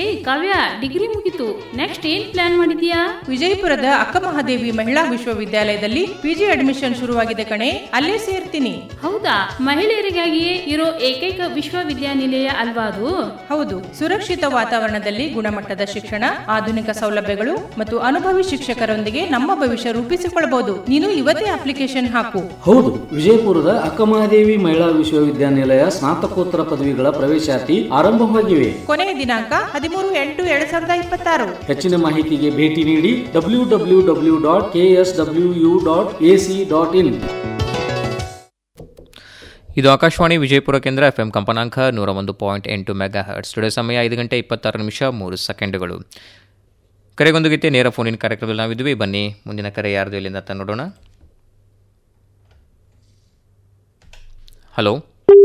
ಹೇ Kavya degree ಮುಗೀತು next ಏನ್ plan ಮಾಡಿದ್ಯಾ ವಿಜಯಪುರದ ಅಕ್ಕಮಹಾದೇವಿ ಮಹಿಳಾ ವಿಶ್ವವಿದ್ಯಾಲಯದಲ್ಲಿ ಪಿಜಿ ಅಡ್ಮಿಷನ್ ಶುರುವಾಗಿದೆ ಕಣೆ ಅಲ್ಲೇ ಸೇರ್ತೀನಿ ಹೌದಾ ಮಹಿಳೆಯರಿಗಾಗಿಯೇ ಇರೋ ಏಕೈಕ ವಿಶ್ವವಿದ್ಯಾನಿಲಯ ಅಲ್ವಾ ಅದು ಹೌದು ಸುರಕ್ಷಿತ ವಾತಾವರಣದಲ್ಲಿ ಗುಣಮಟ್ಟದ ಶಿಕ್ಷಣ ಆಧುನಿಕ ಸೌಲಭ್ಯಗಳು ಮತ್ತು ಅನುಭವಿ ಶಿಕ್ಷಕರೊಂದಿಗೆ ನಮ್ಮ ಭವಿಷ್ಯ ರೂಪಿಸಿಕೊಳ್ಳಬಹುದು ನೀನು ಇವತ್ತೇ ಅಪ್ಲಿಕೇಶನ್ ಹಾಕು ಹೌದು ವಿಜಯಪುರದ ಅಕ್ಕಮಹಾದೇವಿ ಮಹಿಳಾ ವಿಶ್ವವಿದ್ಯಾನಿಲಯ ಸ್ನಾತಕೋತ್ತರ ಪದವಿಗಳ ಪ್ರವೇಶಾತಿ ಆರಂಭವಾಗಿವೆ ಕೊನೆಯ ದಿನಾಂಕ ಹದಿಮೂರು ಎಂಟು ಎರಡ್ ಸಾವಿರದ ಇಪ್ಪತ್ತಾರು ಹೆಚ್ಚಿನ ಮಾಹಿತಿಗೆ ಭೇಟಿ ನೀಡಿ W W W dot K S W U dot A C dot in ಇದು ಆಕಾಶವಾಣಿ ವಿಜಯಪುರ ಕೇಂದ್ರ ಎಫ್ ಎಂ ಕಂಪನಾಂಕ ನೂರ ಒಂದು ಪಾಯಿಂಟ್ ಎಂಟು ಮೆಗಾ ಹರ್ಟ್ ಸ್ಟುಡಿಯೋ ಸಮಯ ಐದು ಗಂಟೆ ಇಪ್ಪತ್ತಾರು ನಿಮಿಷ ಮೂರು ಸೆಕೆಂಡುಗಳು ಕರೆಗೊಂದು ಗೀತೆ ನೇರ ಫೋನಿನ ಕಾರ್ಯಕ್ರಮದಲ್ಲಿ ನಾವಿದ್ವಿ ಬನ್ನಿ ಮುಂದಿನ ಕರೆ ಯಾರ್ದು ಇಲ್ಲಿಂದ ಅಂತ ನೋಡೋಣ ಹಲೋ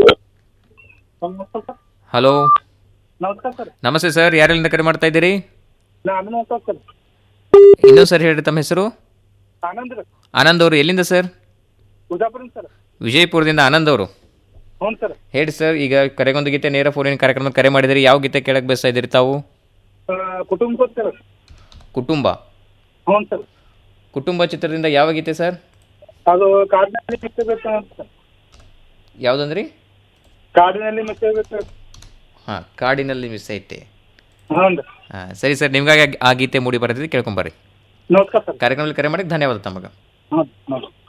ಹಲೋ ನಮಸ್ಕಾರ ಸರ್ ನಮಸ್ತೆ ಸರ್ ಯಾರೆಲ್ಲಿಂದ ಕರೆ ಮಾಡ್ತಾ ಇದ್ದೀರಿ ನಾನು ನಮಸ್ಕಾರ ಸರ್ ಇನ್ನೊಂದು ಸರ್ ಹೇಳಿ ತಮ್ಮ ಹೆಸರು ಆನಂದ್ ರೀ ಆನಂದ್ ಅವರು ಎಲ್ಲಿಂದ ಸರ್ ಬಿಜಾಪುರ ಸರ್ ವಿಜಯಪುರದಿಂದ ಆನಂದ್ ಅವರು ಹ್ಞೂ ಸರ್ ಹೇಳಿ ಸರ್ ಈಗ ಕರೆಗೊಂದು ಗೀತೆ ನೇರ ಫೋನಿನ ಕಾರ್ಯಕ್ರಮ ಕರೆ ಮಾಡಿದಿರಿ ಯಾವ ಗೀತೆ ಕೇಳಕ್ಕೆ ಬಯಸ್ತಾ ಇದ್ದೀರಿ ತಾವು ಕುಟುಂಬ ಸರ್ ಕುಟುಂಬ ಹ್ಞೂ ಸರ್ ಕುಟುಂಬ ಚಿತ್ರದಿಂದ ಯಾವ ಗೀತೆ ಸರ್ ಅದು ಕಾಡಿನಲ್ಲಿ ಮೆಚ್ಚಬೇಕು ಸರ್ ಯಾವುದಂದ್ರಿ ಕಾಡಿನಲ್ಲಿ ಮೆಚ್ಚಬೇಕು ಹಾಂ ಕಾಡಿನಲ್ಲಿ ಮಿಸ್ ಐತೆ ಹ್ಞೂ ರೀ ಹಾಂ ಸರಿ ಸರ್ ನಿಮ್ಗಾಗಿ ಆ ಗೀತೆ ಮೂಡಿ ಬರ್ತಿದ್ದು ಕೇಳ್ಕೊಂಬರ್ರಿ ನಮಸ್ಕಾರ ಸರ್ ಕಾರ್ಯಕ್ರಮದಲ್ಲಿ ಕರೆ ಮಾಡಿ ಧನ್ಯವಾದ ತಮಗೆ ಹ್ಞೂ ಹ್ಞೂ